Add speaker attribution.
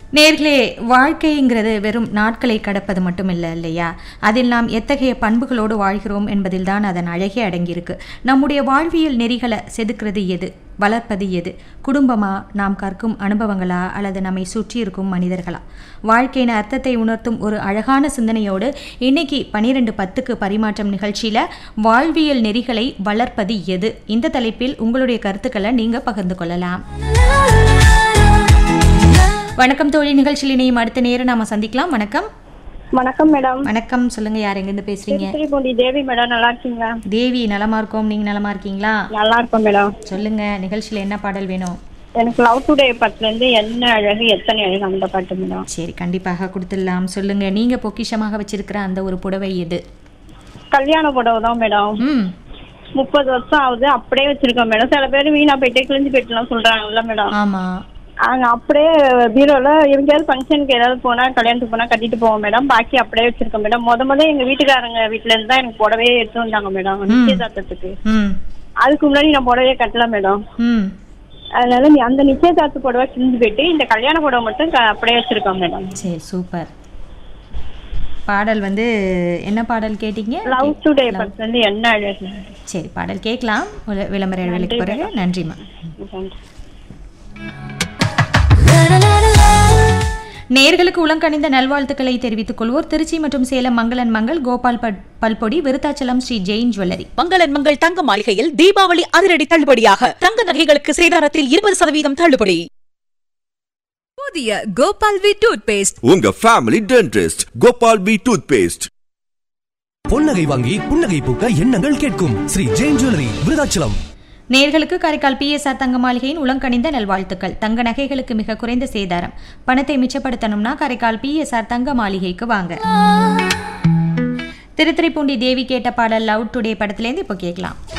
Speaker 1: நேர்களே வாழ்க்கைங்கிறது வெறும் நாட்களை கடப்பது மட்டுமில்லை இல்லையா அதில் நாம் எத்தகைய பண்புகளோடு வாழ்கிறோம் என்பதில் தான் அதன் அழகே அடங்கியிருக்கு நம்முடைய வாழ்வியல் நெறிகளை செதுக்கிறது எது வளர்ப்பது எது குடும்பமா நாம் கற்கும் அனுபவங்களா அல்லது நம்மை சுற்றி இருக்கும் மனிதர்களா வாழ்க்கையின் அர்த்தத்தை உணர்த்தும் ஒரு அழகான சிந்தனையோடு இன்னைக்கு பனிரெண்டு பத்துக்கு பரிமாற்றம் நிகழ்ச்சியில் வாழ்வியல் நெறிகளை வளர்ப்பது எது இந்த தலைப்பில் உங்களுடைய கருத்துக்களை நீங்கள் பகிர்ந்து கொள்ளலாம் வணக்கம் தோழி நிகழ்ச்சியில் இணையும் அடுத்த நேரம் நாம சந்திக்கலாம் வணக்கம்
Speaker 2: வணக்கம் மேடம்
Speaker 1: வணக்கம் சொல்லுங்க யார் எங்கேருந்து பேசுறீங்க
Speaker 2: திருப்பூண்டி தேவி மேடம் நல்லா இருக்கீங்களா
Speaker 1: தேவி நலமா இருக்கோம் நீங்க நலமா இருக்கீங்களா
Speaker 2: நல்லா இருக்கோம் மேடம்
Speaker 1: சொல்லுங்க நிகழ்ச்சியில என்ன பாடல் வேணும்
Speaker 2: எனக்கு லவ் டுடே படத்துல இருந்து என்ன அழகு எத்தனை அழகு அந்த பாட்டு மேடம்
Speaker 1: சரி கண்டிப்பாக கொடுத்துடலாம் சொல்லுங்க நீங்க பொக்கிஷமாக வச்சிருக்கிற அந்த ஒரு புடவை எது
Speaker 2: கல்யாண புடவை தான் மேடம்
Speaker 1: ம்
Speaker 2: முப்பது வருஷம் ஆகுது அப்படியே வச்சிருக்கோம் மேடம் சில பேர் வீணா போயிட்டு கிழிஞ்சு போயிட்டுலாம் சொல்றாங்கல்ல மேடம்
Speaker 1: ஆமா
Speaker 2: அங்க அப்படியே பீரோல எங்கேயாவது ஃபங்க்ஷனுக்கு ஏதாவது போனா கல்யாணத்துக்கு போனா கட்டிட்டு போவோம் மேடம் பாக்கி அப்படியே வச்சிருக்கோம் மேடம் முத முத எங்க வீட்டுக்காரங்க வீட்டுல இருந்து தான் எனக்கு புடவையே எடுத்து வந்தாங்க மேடம் நிச்சயதார்த்தத்துக்கு
Speaker 1: ம்
Speaker 2: அதுக்கு முன்னாடி நான் புடவையே கட்டல மேடம்
Speaker 1: ம்
Speaker 2: அதனால நீ அந்த நிச்சயதார்த்த புடவை கிழிஞ்சு போயிட்டு இந்த கல்யாண புடவை மட்டும் க- அப்படியே வச்சிருக்கோம் மேடம்
Speaker 1: சரி சூப்பர் பாடல் வந்து என்ன பாடல் கேட்டீங்க
Speaker 2: லவ் டுடே படத்துல இருந்து என்ன அழகு
Speaker 1: சரி பாடல் கேட்கலாம் ஒரு விளம்பர இடைவெளிக்கு பிறகு நன்றிம்மா நேர்களுக்கு உளங்கணிந்த நல்வாழ்த்துக்களை தெரிவித்துக் கொள்வோர் திருச்சி மற்றும் சேலம் மங்களன் மங்கள் கோபால் பட்- பல்பொடி விருத்தாச்சலம் ஸ்ரீ ஜெயின் ஜுவல்லரி
Speaker 3: மங்களன் மங்கள் தங்க மாளிகையில் தீபாவளி அதிரடி தள்ளுபடியாக தங்க நகைகளுக்கு சேதாரத்தில் இருபது சதவீதம் தள்ளுபடி
Speaker 4: புதிய கோபால் வி டூத் பேஸ்ட்
Speaker 5: உங்க family dentist Gopal B toothpaste
Speaker 6: பொன்னகை வாங்கி புன்னகை பூக்க எண்ணங்கள் கேட்கும் ஸ்ரீ ஜெயின் ஜுவல்லரி விருதாச்சலம்
Speaker 1: நேர்களுக்கு காரைக்கால் பிஎஸ்ஆர் தங்க மாளிகையின் உளங்கணிந்த நல்வாழ்த்துக்கள் தங்க நகைகளுக்கு மிக குறைந்த சேதாரம் பணத்தை மிச்சப்படுத்தணும்னா காரைக்கால் பிஎஸ்ஆர் தங்க மாளிகைக்கு வாங்க திருத்துறைப்பூண்டி தேவி கேட்ட பாடல் லவ் டுடே படத்துலேருந்து இப்போ கேட்கலாம்